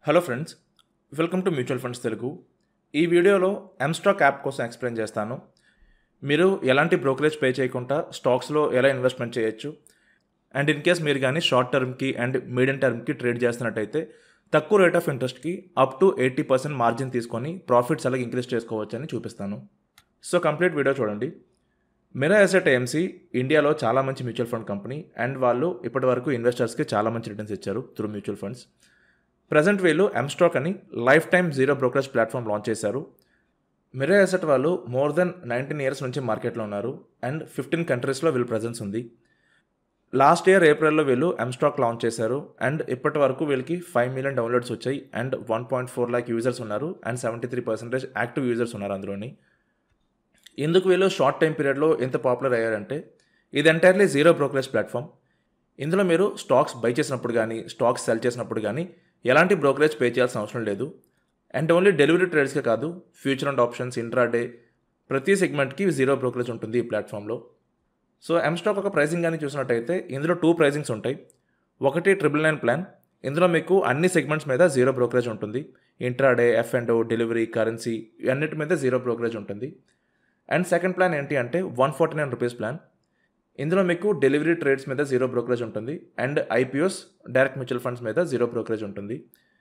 Hello friends welcome to mutual funds Telugu ఈ వీడియోలో mStock app కోసం ఎక్స్ప్లెయిన్ చేస్తాను మీరు ఎలాంటి బ్రోకరేజ్ పే చేయకుండా స్టాక్స్లో ఎలా ఇన్వెస్ట్మెంట్ చేయొచ్చు అండ్ ఇన్ కేస్ మీరు కానీ షార్ట్ టర్మ్కి అండ్ మీడియం టర్మ్కి ట్రేడ్ చేస్తున్నట్టయితే తక్కువ రేట్ ఆఫ్ ఇంట్రెస్ట్కి up to eighty percent margin తీసుకొని ప్రాఫిట్స్ అలాగే ఇంక్రీజ్ చేసుకోవచ్చు అని చూపిస్తాను సో కంప్లీట్ వీడియో చూడండి మిరా ఎసెట్ ఏఎంసీ ఇండియాలో చాలా మంచి మ్యూచువల్ ఫండ్ కంపెనీ అండ్ వాళ్ళు ఇప్పటి వరకు ఇన్వెస్టర్స్కి చాలా మంచి రిటర్న్స్ ఇచ్చారు త్రూ మ్యూచువల్ ఫండ్స్ ప్రజెంట్ వీళ్ళు ఎంస్టాక్ అని life time zero brokerage platform launch చేశారు మిరా ఎసెట్ వాళ్ళు మోర్ దెన్ నైన్టీన్ ఇయర్స్ నుంచి మార్కెట్లో ఉన్నారు అండ్ ఫిఫ్టీన్ కంట్రీస్లో వీళ్ళు ప్రజెన్స్ ఉంది లాస్ట్ ఇయర్ ఏప్రిల్లో వీళ్ళు ఎంస్టాక్ లాంచ్ చేశారు అండ్ ఇప్పటి వరకు వీళ్ళకి ఫైవ్ మిలియన్ డౌన్లోడ్స్ వచ్చాయి and one point four lakh users ఉన్నారు and seventy three percentage active users ఉన్నారు అందులోని ఎందుకు వీళ్ళు షార్ట్ టైం పీరియడ్లో ఎంత పాపులర్ అయ్యారంటే ఇది ఎంటైర్లీ జీరో బ్రోకరేజ్ ప్లాట్ఫామ్ ఇందులో మీరు స్టాక్స్ బై చేసినప్పుడు కానీ స్టాక్స్ సెల్ చేసినప్పుడు కానీ ఎలాంటి బ్రోకరేజ్ పే చేయాల్సిన అవసరం లేదు అండ్ ఓన్లీ డెలివరీ ట్రేడ్స్కే కాదు ఫ్యూచర్ అండ్ ఆప్షన్స్ ఇంట్రాడే ప్రతి సెగ్మెంట్కి జీరో బ్రోకరేజ్ ఉంటుంది ఈ ప్లాట్ఫామ్లో సో ఎంస్టాక్ ఒక ప్రైసింగ్ కానీ చూసినట్టయితే ఇందులో టూ ప్రైజింగ్స్ ఉంటాయి ఒకటి ట్రిపుల్ నైన్ ప్లాన్ ఇందులో మీకు అన్ని సెగ్మెంట్స్ మీద జీరో బ్రోకరేజ్ ఉంటుంది intraday F and delivery currency అన్నిటి మీద జీరో బ్రోకరేజ్ ఉంటుంది అండ్ సెకండ్ ప్లాన్ ఏంటి అంటే one forty nine rupees plan ఇందులో మీకు డెలివరీ ట్రేడ్స్ మీద జీరో బ్రోకరేజ్ ఉంటుంది and IPOs direct mutual funds మీద జీరో బ్రోకరేజ్ ఉంటుంది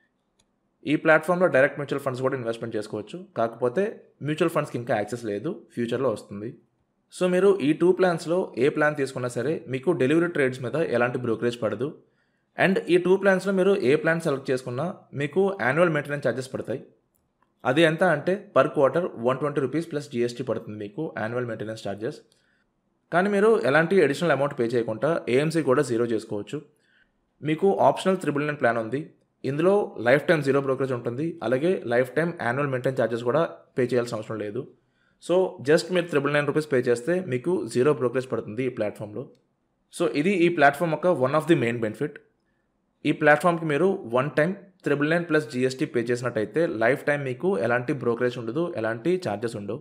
ఈ ప్లాట్ఫామ్లో డైరెక్ట్ మ్యూచువల్ ఫండ్స్ కూడా ఇన్వెస్ట్మెంట్ చేసుకోవచ్చు కాకపోతే మ్యూచువల్ ఫండ్స్కి ఇంకా యాక్సెస్ లేదు ఫ్యూచర్లో వస్తుంది సో మీరు ఈ టూ ప్లాన్స్లో ఏ ప్లాన్ తీసుకున్నా సరే మీకు డెలివరీ ట్రేడ్స్ మీద ఎలాంటి బ్రోకరేజ్ పడదు అండ్ ఈ టూ ప్లాన్స్లో మీరు ఏ ప్లాన్ సెలెక్ట్ చేసుకున్నా మీకు యాన్యువల్ మెయింటెనెన్స్ ఛార్జెస్ పడతాయి అది ఎంత అంటే per quarter one twenty rupees plus GST పడుతుంది మీకు యాన్యువల్ మెయింటెనెన్స్ ఛార్జెస్ కానీ మీరు ఎలాంటి అడిషనల్ అమౌంట్ పే చేయకుండా ఏఎంసీ కూడా జీరో చేసుకోవచ్చు మీకు ఆప్షనల్ త్రిబుల్ నైన్ ప్లాన్ ఉంది ఇందులో లైఫ్ టైం జీరో బ్రోకరేజ్ ఉంటుంది అలాగే life time annual maintenance charges కూడా పే చేయాల్సిన అవసరం లేదు సో జస్ట్ మీరు త్రిబుల్ నైన్ రూపీస్ పే చేస్తే మీకు జీరో బ్రోకరేజ్ పడుతుంది ఈ ప్లాట్ఫామ్లో సో ఇది ఈ ప్లాట్ఫామ్ యొక్క one of the main benefit ఈ ప్లాట్ఫామ్కి మీరు one time triple nine plus GST pay చేసినట్టయితే లైఫ్ టైం మీకు ఎలాంటి బ్రోకరేజ్ ఉండదు ఎలాంటి ఛార్జెస్ ఉండవు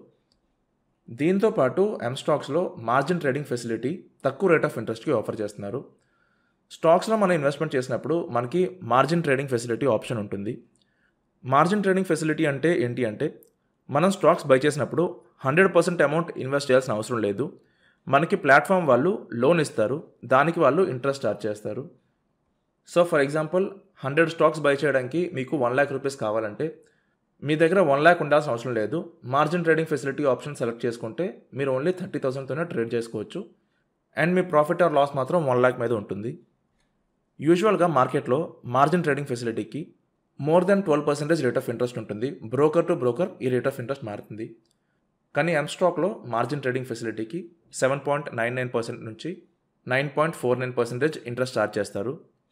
దీంతో పాటు ఎంస్టాక్స్లో మార్జిన్ ట్రేడింగ్ ఫెసిలిటీ తక్కువ రేట్ ఆఫ్ ఇంట్రెస్ట్కి ఆఫర్ చేస్తున్నారు స్టాక్స్లో మనం ఇన్వెస్ట్మెంట్ చేసినప్పుడు మనకి మార్జిన్ ట్రేడింగ్ ఫెసిలిటీ ఆప్షన్ ఉంటుంది మార్జిన్ ట్రేడింగ్ ఫెసిలిటీ అంటే ఏంటి అంటే మనం స్టాక్స్ బై చేసినప్పుడు హండ్రెడ్ పర్సెంట్ అమౌంట్ ఇన్వెస్ట్ చేయాల్సిన అవసరం లేదు మనకి ప్లాట్ఫామ్ వాళ్ళు లోన్ ఇస్తారు దానికి వాళ్ళు ఇంట్రెస్ట్ చార్జ్ చేస్తారు so for example hundred stocks buy చేయడానికి మీకు వన్ ల్యాక్ రూపీస్ కావాలంటే మీ దగ్గర వన్ ల్యాక్ ఉండాల్సిన అవసరం లేదు margin trading facility option select చేసుకుంటే మీరు ఓన్లీ థర్టీ థౌసండ్తోనే ట్రేడ్ చేసుకోవచ్చు అండ్ మీ ప్రాఫిట్ ఆర్ లాస్ మాత్రం వన్ ల్యాక్ మీద ఉంటుంది యూజువల్గా మార్కెట్లో మార్జిన్ ట్రేడింగ్ ఫెసిలిటీకి more than twelve percentage rate of interest ఉంటుంది బ్రోకర్ టు బ్రోకర్ ఈ రేట్ ఆఫ్ ఇంట్రెస్ట్ మారుతుంది కానీ ఎంస్టాక్లో మార్జిన్ ట్రేడింగ్ ఫెసిలిటీకి seven point nine nine percent నుంచి nine point four nine percentage interest charge చేస్తారు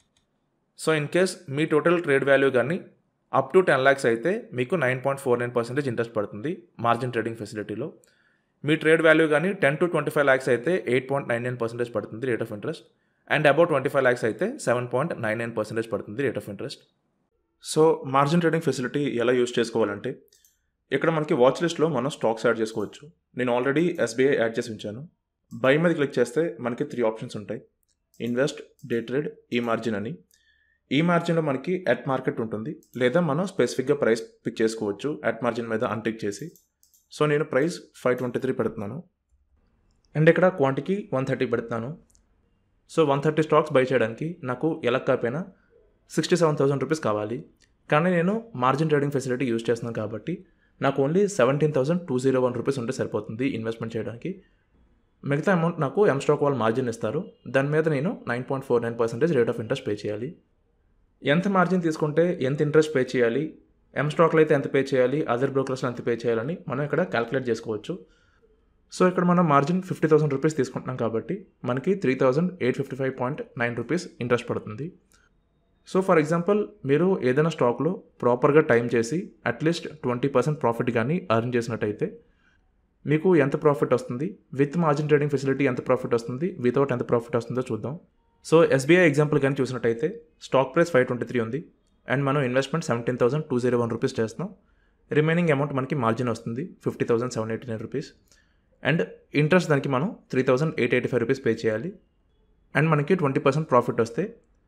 so in case me total trade value కానీ up to ten lakhs అయితే మీకు nine point four nine percentage interest పడుతుంది మార్జిన్ ట్రేడింగ్ ఫెసిలిటీలో మీ trade value కానీ ten to twenty five lakhs అయితే eight point nine nine percentage పడుతుంది rate of interest and about twenty five lakhs అయితే seven point nine nine percentage పడుతుంది rate of interest so margin trading facility ఎలా use చేసుకోవాలంటే ఇక్కడ మనకి watch లిస్ట్లో మనం స్టాక్స్ యాడ్ చేసుకోవచ్చు నేను ఆల్రెడీ ఎస్బీఐ యాడ్ చేసి ఉంచాను బై మీద క్లిక్ చేస్తే మనకి త్రీ ఆప్షన్స్ ఉంటాయి ఇన్వెస్ట్ డే ట్రేడ్ ఈ మార్జిన్ అని ఈ మార్జిన్లో మనకి అట్ మార్కెట్ ఉంటుంది లేదా మనం స్పెసిఫిక్గా ప్రైస్ పిక్ చేసుకోవచ్చు అట్ మార్జిన్ మీద అన్టిక్ చేసి సో నేను ప్రైస్ ఫైవ్ ట్వంటీ త్రీ పెడుతున్నాను అండ్ ఇక్కడ క్వాంటిటీ వన్ థర్టీ పెడుతున్నాను so one thirty stocks buy చేయడానికి నాకు ఎలా కాకపోయినా సిక్స్టీ సెవెన్ థౌసండ్ రూపీస్ కావాలి కానీ నేను మార్జిన్ ట్రేడింగ్ ఫెసిలిటీ యూజ్ చేస్తున్నాను కాబట్టి నాకు only seventeen thousand two zero one rupees ఉంటే సరిపోతుంది ఇన్వెస్ట్మెంట్ చేయడానికి మిగతా అమౌంట్ నాకు ఎం స్టాక్ వాళ్ళు మార్జిన్ ఇస్తారు దాని మీద నేను nine point four nine percentage rate of interest pay చేయాలి ఎంత మార్జిన్ తీసుకుంటే ఎంత ఇంట్రెస్ట్ పే చేయాలి ఎం స్టాక్లో అయితే ఎంత పే చేయాలి అదర్ బ్రోకర్స్లో ఎంత పే చేయాలని మనం ఇక్కడ క్యాలిక్యులేట్ చేసుకోవచ్చు సో ఇక్కడ మనం మార్జిన్ ఫిఫ్టీ థౌసండ్ రూపీస్ తీసుకుంటున్నాం కాబట్టి మనకి three thousand eight fifty five point nine rupees interest పడుతుంది సో ఫర్ ఎగ్జాంపుల్ మీరు ఏదైనా స్టాక్లో ప్రాపర్గా టైం చేసి అట్లీస్ట్ ట్వంటీ పర్సెంట్ ప్రాఫిట్ కానీ అర్న్ చేసినట్టయితే మీకు ఎంత ప్రాఫిట్ వస్తుంది విత్ మార్జిన్ ట్రేడింగ్ ఫెసిలిటీ ఎంత ప్రాఫిట్ వస్తుంది వితౌట్ ఎంత ప్రాఫిట్ వస్తుందో చూద్దాం సో ఎస్బీఐ ఎగ్జాంపుల్ కానీ చూసినట్టయితే stock price five twenty three ఉంది అండ్ మనం investment seventeen thousand two zero one rupees చేస్తున్నాం రిమైనింగ్ అమౌంట్ మనకి మార్జిన్ వస్తుంది fifty thousand seven eighty nine rupees and interest దానికి మనం three thousand eight eighty five rupees pay చేయాలి and మనకి twenty percent profit వస్తే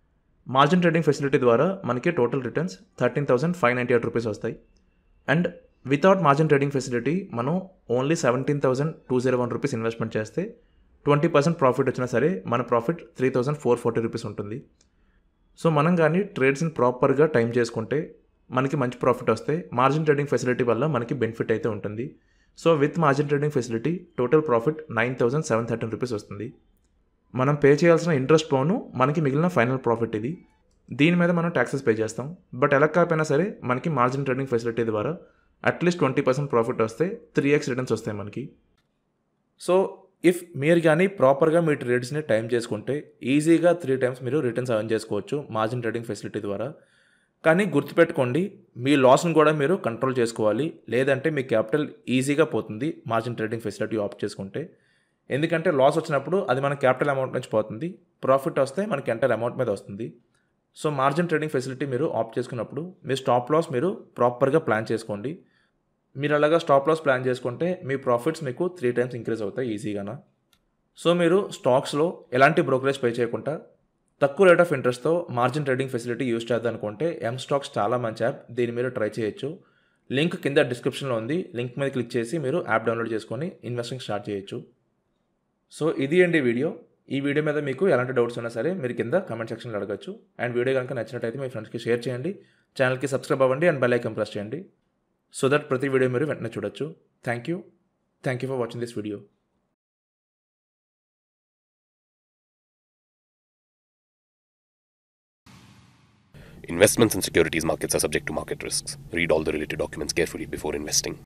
మార్జిన్ ట్రేడింగ్ ఫెసిలిటీ ద్వారా మనకి total returns thirteen thousand five ninety eight rupees వస్తాయి and without margin trading facility మనం only seventeen thousand two zero one rupees investment చేస్తే twenty percent profit వచ్చినా సరే మన profit three thousand four forty rupees ఉంటుంది so మనం కానీ ట్రేడ్స్ని ప్రాపర్గా టైం చేసుకుంటే మనకి మంచి ప్రాఫిట్ వస్తే మార్జిన్ ట్రేడింగ్ ఫెసిలిటీ వల్ల మనకి బెనిఫిట్ అయితే ఉంటుంది so with margin trading facility total profit nine thousand seven thirteen rupees వస్తుంది మనం పే చేయాల్సిన ఇంట్రెస్ట్ పోను మనకి మిగిలిన ఫైనల్ ప్రాఫిట్ ఇది దీని మీద మనం ట్యాక్సెస్ పే చేస్తాం బట్ ఎలా కాకపోయినా సరే మనకి మార్జిన్ ట్రేడింగ్ ఫెసిలిటీ ద్వారా అట్లీస్ట్ ట్వంటీ పర్సెంట్ ప్రాఫిట్ వస్తే త్రీ ఎక్స్ రిటర్న్స్ వస్తాయి మనకి సో ఇఫ్ మీరు కానీ ప్రాపర్గా మీ ట్రేడ్స్ని టైం చేసుకుంటే ఈజీగా త్రీ టైమ్స్ మీరు రిటర్న్స్ అర్న్ చేసుకోవచ్చు మార్జిన్ ట్రేడింగ్ ఫెసిలిటీ ద్వారా కానీ గుర్తుపెట్టుకోండి మీ లాస్ని కూడా మీరు కంట్రోల్ చేసుకోవాలి లేదంటే మీ క్యాపిటల్ ఈజీగా పోతుంది మార్జిన్ ట్రేడింగ్ ఫెసిలిటీ ఆప్ట్ చేసుకుంటే ఎందుకంటే లాస్ వచ్చినప్పుడు అది మన క్యాపిటల్ అమౌంట్ నుంచి పోతుంది ప్రాఫిట్ వస్తే మనకి ఎంటర్ అమౌంట్ మీద వస్తుంది సో మార్జిన్ ట్రేడింగ్ ఫెసిలిటీ మీరు ఆప్ట్ చేసుకున్నప్పుడు మీ స్టాప్ లాస్ మీరు ప్రాపర్గా ప్లాన్ చేసుకోండి మీరు అలాగా స్టాప్ లాస్ ప్లాన్ చేసుకుంటే మీ ప్రాఫిట్స్ మీకు త్రీ టైమ్స్ ఇంక్రీజ్ అవుతాయి ఈజీగానా సో మీరు స్టాక్స్లో ఎలాంటి బ్రోకరేజ్ పే చేయకుండా తక్కువ రేట్ ఆఫ్ ఇంట్రెస్ట్తో మార్జిన్ ట్రేడింగ్ ఫెసిలిటీ యూస్ చేద్దాం అనుకుంటే ఎం స్టాక్స్ చాలా మంచి యాప్ దీని మీరు ట్రై చేయొచ్చు లింక్ కింద డిస్క్రిప్షన్లో ఉంది లింక్ మీద క్లిక్ చేసి మీరు యాప్ డౌన్లోడ్ చేసుకొని ఇన్వెస్టింగ్ స్టార్ట్ చేయొచ్చు సో ఇది అండి వీడియో ఈ వీడియో మీద మీకు ఎలాంటి డౌట్స్ ఉన్నా సరే మీరు కింద కామెంట్ సెక్షన్లో అడగచ్చు అండ్ వీడియో కనుక నచ్చినట్టయితే మీ ఫ్రెండ్స్కి షేర్ చేయండి ఛానల్కి సబ్స్క్రైబ్ అవ్వండి అండ్ బెల్ ఐకన్ ప్రెస్ చేయండి సో దట్ ప్రతి వీడియో మీరు వెంటనే చూడొచ్చు thank you thank you for watching this video Investments in securities markets are subject to market risks. Read all the related documents carefully before investing.